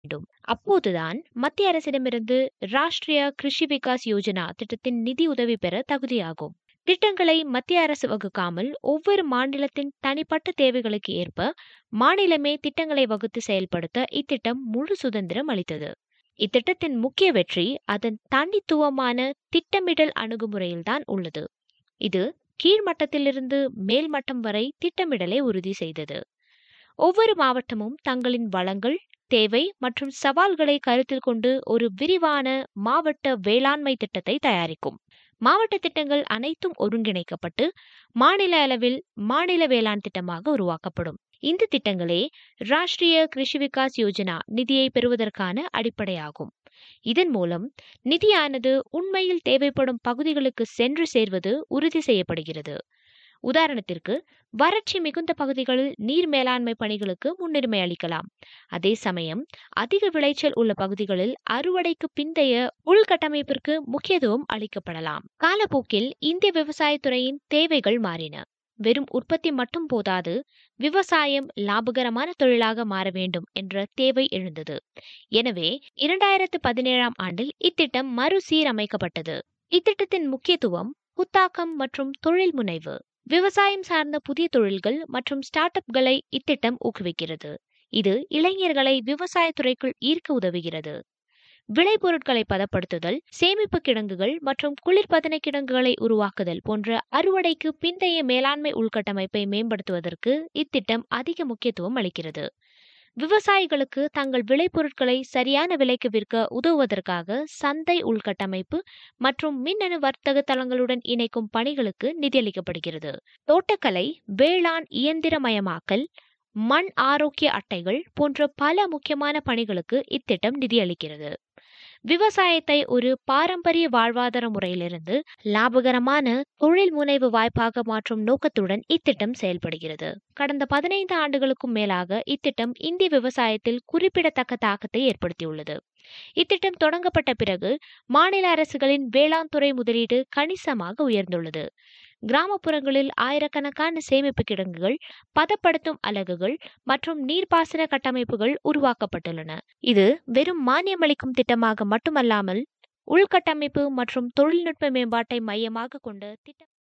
வேண்டும் அப்போதுதான் மத்திய அரசிடமிருந்து ராஷ்டிரிய கிருஷி விகாஸ் யோஜனா திட்டத்தின் நிதி உதவி பெற தகுதியாகும் திட்டங்களை மத்திய அரசு வகுக்காமல் ஒவ்வொரு மாநிலத்தின் தனிப்பட்ட தேவைகளுக்கு ஏற்ப மாநிலமே திட்டங்களை வகுத்து செயல்படுத்த இத்திட்டம் முழு சுதந்திரம் அளித்தது இத்திட்டத்தின் முக்கிய வெற்றி அதன் தனித்துவமான திட்டமிடல் அணுகுமுறையில்தான் உள்ளது இது கீழ்மட்டத்திலிருந்து மேல் மட்டம் வரை திட்டமிடலை உறுதி செய்தது ஒவ்வொரு மாவட்டமும் தங்களின் வளங்கள் தேவை மற்றும் சவால்களை கருத்தில் கொண்டு ஒரு விரிவான மாவட்ட வேளாண்மை திட்டத்தை தயாரிக்கும் மாவட்ட திட்டங்கள் அனைத்தும் ஒருங்கிணைக்கப்பட்டு மாநில அளவில் மாநில வேளாண் திட்டமாக உருவாக்கப்படும் இந்த திட்டங்களே ராஷ்டிரிய கிருஷி விகாஸ் யோஜனா நிதியை பெறுவதற்கான அடிப்படையாகும் இதன் மூலம் நிதியானது உண்மையில் தேவைப்படும் பகுதிகளுக்கு சென்று சேர்வது உறுதி செய்யப்படுகிறது உதாரணத்திற்கு வறட்சி மிகுந்த பகுதிகளில் நீர் மேலாண்மை பணிகளுக்கு முன்னுரிமை அளிக்கலாம் அதே சமயம் அதிக விளைச்சல் உள்ள பகுதிகளில் அறுவடைக்கு பிந்தைய உள்கட்டமைப்பிற்கு முக்கியத்துவம் அளிக்கப்படலாம் காலப்போக்கில் இந்திய விவசாயத்துறையின் தேவைகள் மாறின வெறும் உற்பத்தி மட்டும் போதாது விவசாயம் லாபகரமான தொழிலாக மாற வேண்டும் என்ற தேவை எழுந்தது எனவே இரண்டாயிரத்து பதினேழாம் ஆண்டில் இத்திட்டம் மறுசீரமைக்கப்பட்டது இத்திட்டத்தின் முக்கியத்துவம் புத்தாக்கம் மற்றும் தொழில் முனைவு விவசாயம் சார்ந்த புதிய தொழில்கள் மற்றும் ஸ்டார்ட் அப்களை இத்திட்டம் ஊக்குவிக்கிறது இது இளைஞர்களை விவசாயத்துறைக்குள் ஈர்க்க உதவுகிறது விளைபொருட்களை பதப்படுத்துதல் சேமிப்பு கிடங்குகள் மற்றும் குளிர்பதன கிடங்குகளை உருவாக்குதல் போன்ற அறுவடைக்கு பிந்தைய மேலாண்மை உள்கட்டமைப்பை மேம்படுத்துவதற்கு இத்திட்டம் அதிக முக்கியத்துவம் அளிக்கிறது விவசாயிகளுக்கு தங்கள் விளைபொருட்களை சரியான விலைக்கு விற்க உதவுவதற்காக சந்தை உள்கட்டமைப்பு மற்றும் மின்னணு வர்த்தக தளங்களுடன் இணைக்கும் பணிகளுக்கு நிதியளிக்கப்படுகிறது தோட்டக்கலை வேளாண் இயந்திரமயமாக்கல் மண் ஆரோக்கிய அட்டைகள் போன்ற பல முக்கியமான பணிகளுக்கு இத்திட்டம் நிதியளிக்கிறது விவசாயத்தை ஒரு பாரம்பரிய வாழ்வாதார முறையிலிருந்து லாபகரமான தொழில் முனைவு வாய்ப்பாக மாற்றும் நோக்கத்துடன் இத்திட்டம் செயல்படுகிறது கடந்த பதினைந்து ஆண்டுகளுக்கும் மேலாக இத்திட்டம் இந்திய விவசாயத்தில் குறிப்பிடத்தக்க தாக்கத்தை ஏற்படுத்தியுள்ளது இத்திட்டம் தொடங்கப்பட்ட பிறகு மாநில அரசுகளின் வேளாண் துறை முதலீடு கணிசமாக உயர்ந்துள்ளது கிராமப்புறங்களில் ஆயிரக்கணக்கான சேமிப்பு கிடங்குகள் பதப்படுத்தும் அலகுகள் மற்றும் நீர்ப்பாசன கட்டமைப்புகள் உருவாக்கப்பட்டுள்ளன இது வெறும் மானியமளிக்கும் திட்டமாக மட்டுமல்லாமல் உள்கட்டமைப்பு மற்றும் தொழில்நுட்ப மேம்பாட்டை மையமாக கொண்ட திட்டம்